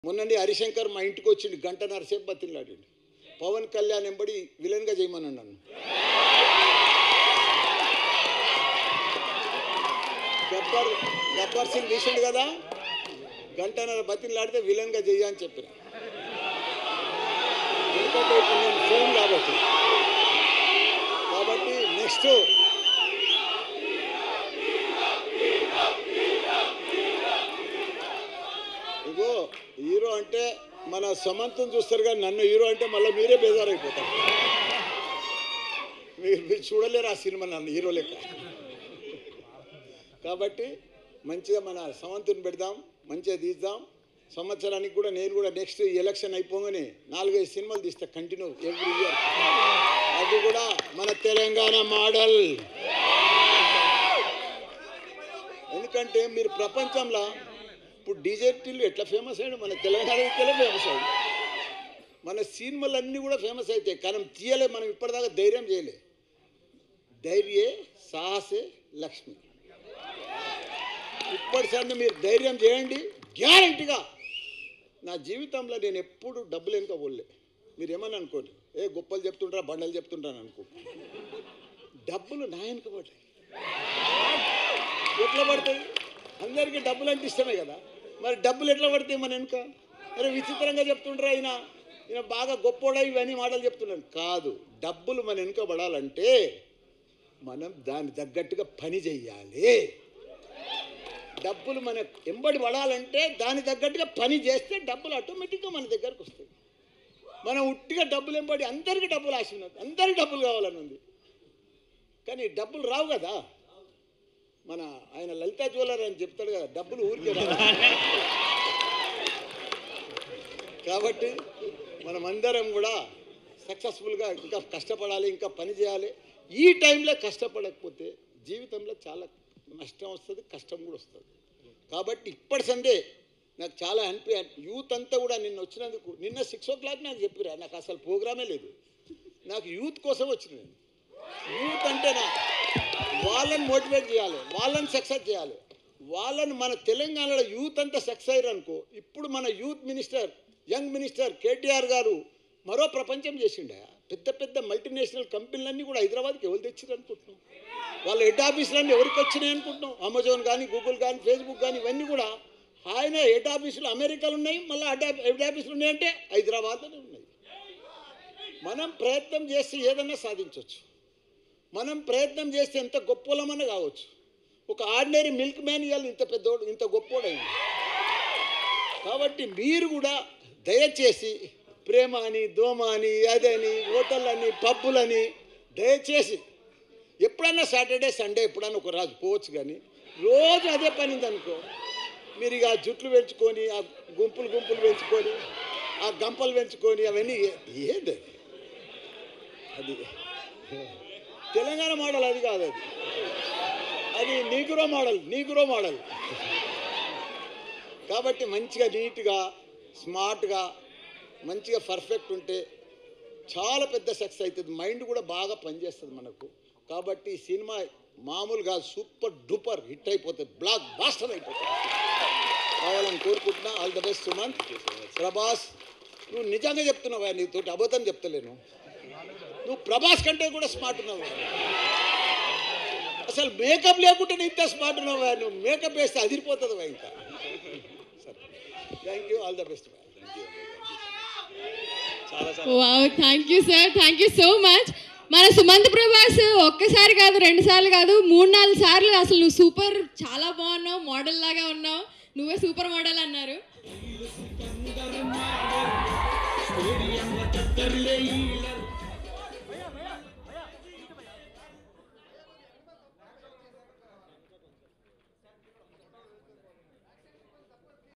మొన్నండి హరిశంకర్ మా ఇంటికి వచ్చిండు గంటన్నర సేపు బతిలాడండి పవన్ కళ్యాణ్ ఎంబడి విలన్గా చేయమని నన్ను గబ్బర్ గబ్బర్ సింగ్ తీసిండు కదా గంటన్నర బతిలాడితే విలన్గా చెయ్య అని చెప్పిన ఎందుకంటే ఇప్పుడు నేను ఫోన్ కాబట్టి కాబట్టి నెక్స్ట్ ఇగో హీరో అంటే మన సమంతం చూస్తారు కానీ నన్ను హీరో అంటే మళ్ళీ మీరే బేజారైపోతారు మీరు మీరు చూడలేరు ఆ సినిమా నన్ను హీరో లెక్క కాబట్టి మంచిగా మన సమంతుని పెడదాం మంచిగా తీద్దాం సంవత్సరానికి కూడా నేను కూడా నెక్స్ట్ ఎలక్షన్ అయిపోగానే నాలుగైదు సినిమాలు తీస్తా కంటిన్యూ ఎవ్రీ ఇయర్ అది కూడా మన తెలంగాణ మోడల్ ఎందుకంటే మీరు ప్రపంచంలో ఇప్పుడు డీజేటీలు ఎట్లా ఫేమస్ అయ్యాడు మన తెలంగాణ ఎట్లా ఫేమస్ అయ్యాడు మన సినిమాలు అన్నీ కూడా ఫేమస్ అవుతాయి కానీ తీయలే మనం ఇప్పటిదాకా ధైర్యం చేయలే ధైర్యే సాహసే లక్ష్మి ఇప్పటిసారి మీరు ధైర్యం చేయండి గ్యారంటీగా నా జీవితంలో నేను ఎప్పుడు డబ్బులు వెనుక పోలే మీరు ఏమని అనుకోండి ఏ గొప్పలు చెప్తుంటారా బండలు చెప్తుంటాను అనుకో డబ్బులు నా వెనుక పడ్డాయి ఎట్లా పడతాయి అందరికీ డబ్బులు అంటే ఇష్టమే కదా మరి డబ్బులు ఎట్లా పడతాయి మన వెనుక అరే విచిత్రంగా చెప్తుండ్రా ఈయన ఈయన బాగా గొప్పోడా ఇవన్నీ మాటలు చెప్తున్నాను కాదు డబ్బులు మన వెనుక పడాలంటే మనం దాని తగ్గట్టుగా పని చెయ్యాలి డబ్బులు మన ఎంబడి పడాలంటే దాని తగ్గట్టుగా పని చేస్తే డబ్బులు ఆటోమేటిక్గా మన దగ్గరకు వస్తాయి మనం ఉట్టిగా డబ్బులు ఎంబడి అందరికీ డబ్బులు ఆశ ఉన్నది అందరికీ డబ్బులు కావాలని ఉంది కానీ డబ్బులు రావు కదా మన ఆయన లలితా జ్యువెలర్ అని చెప్తాడు కదా డబ్బులు ఊరికే రావు. కాబట్టి మనం అందరం కూడా సక్సెస్ఫుల్గా ఇంకా కష్టపడాలి ఇంకా పని చేయాలి ఈ టైంలో కష్టపడకపోతే జీవితంలో చాలా నష్టం వస్తుంది కష్టం కూడా వస్తుంది కాబట్టి ఇప్పటి సందే నాకు చాలా అనిపి యూత్ అంతా కూడా నిన్న వచ్చినందుకు నిన్న సిక్స్ ఓ క్లాక్ నాకు చెప్పిరా నాకు అసలు ప్రోగ్రామే లేదు నాకు యూత్ కోసం వచ్చిన నేను యూత్ అంటే నా వాళ్ళని మోటివేట్ చేయాలి వాళ్ళని సక్సెస్ చేయాలి వాళ్ళని మన తెలంగాణలో యూత్ అంతా సక్సెస్ అయ్యారు అనుకో ఇప్పుడు మన youth minister young minister KTR garu మరో ప్రపంచం చేసిండ పెద్ద పెద్ద మల్టీనేషనల్ కంపెనీలన్నీ కూడా హైదరాబాద్కి ఎవరు తెచ్చిరు అనుకుంటున్నాం వాళ్ళ హెడ్ ఆఫీసులన్నీ ఎవరికి వచ్చినాయి అనుకుంటున్నాం అమెజాన్ కానీ గూగుల్ కానీ ఫేస్బుక్ కానీ ఇవన్నీ కూడా ఆయన హెడ్ ఆఫీసులు అమెరికాలో ఉన్నాయి మళ్ళీ హెడ్ ఆఫీ- హెడ్ ఆఫీసులు ఉన్నాయంటే హైదరాబాద్లోనే ఉన్నాయి మనం ప్రయత్నం చేస్తే ఏదన్నా సాధించవచ్చు మనం ప్రయత్నం చేస్తే ఎంత గొప్పలమన్నా కావచ్చు ఒక ఆర్డినరీ మిల్క్ మ్యాన్ ఇవాళ ఇంత పెద్దోడు ఇంత గొప్పోడైంది కాబట్టి మీరు కూడా దయచేసి ప్రేమ అని దోమ అని అదని హోటళ్ళని పబ్బులని దయచేసి ఎప్పుడన్నా సాటర్డే సండే ఎప్పుడన్నా ఒక రాజు పోవచ్చు కానీ రోజు అదే పని ఉందనుకో మీరు ఇక ఆ జుట్లు పెంచుకొని ఆ గుంపులు గుంపులు పెంచుకొని ఆ గంపలు పెంచుకొని అవన్నీ ఏ- ఏంది అది అది తెలంగాణ మోడల్ అది కాదు అది అది నీగురో మోడల్ నీగురో మోడల్ కాబట్టి మంచిగా నీట్గా స్మార్ట్గా మంచిగా పర్ఫెక్ట్ ఉంటే చాలా పెద్ద సక్సెస్ అవుతుంది మైండ్ కూడా బాగా పనిచేస్తుంది మనకు కాబట్టి ఈ సినిమా మామూలుగా సూపర్ డూపర్ హిట్ అయిపోతుంది బ్లాక్ బాస్టర్ అయిపోతుంది కావాలని కోరుకుంటున్నా all the best Suman Prabhas నువ్వు నిజంగా చెప్తున్నావా నీతోటి అబద్ధం చెప్తలేను నువ్వు ప్రభాస్ కంటే కూడా స్మార్ట్ ఉన్నావు అసలు మేకప్ లేకుంటే నీ ఇంత స్మార్ట్ ఉన్నావా నువ్వు మేకప్ వేస్తే అదిరిపోతుందివా ఇంకా సరే thank you all the best wow thank you sir thank you so much మన సుమంత్ ప్రభాస్ ఒక్కసారి కాదు రెండు సార్లు కాదు మూడు నాలుగు సార్లు అసలు నువ్వు సూపర్ చాలా బాగున్నావు మోడల్ లాగా ఉన్నావు నువ్వే సూపర్ మోడల్ అన్నారు స్టేడియం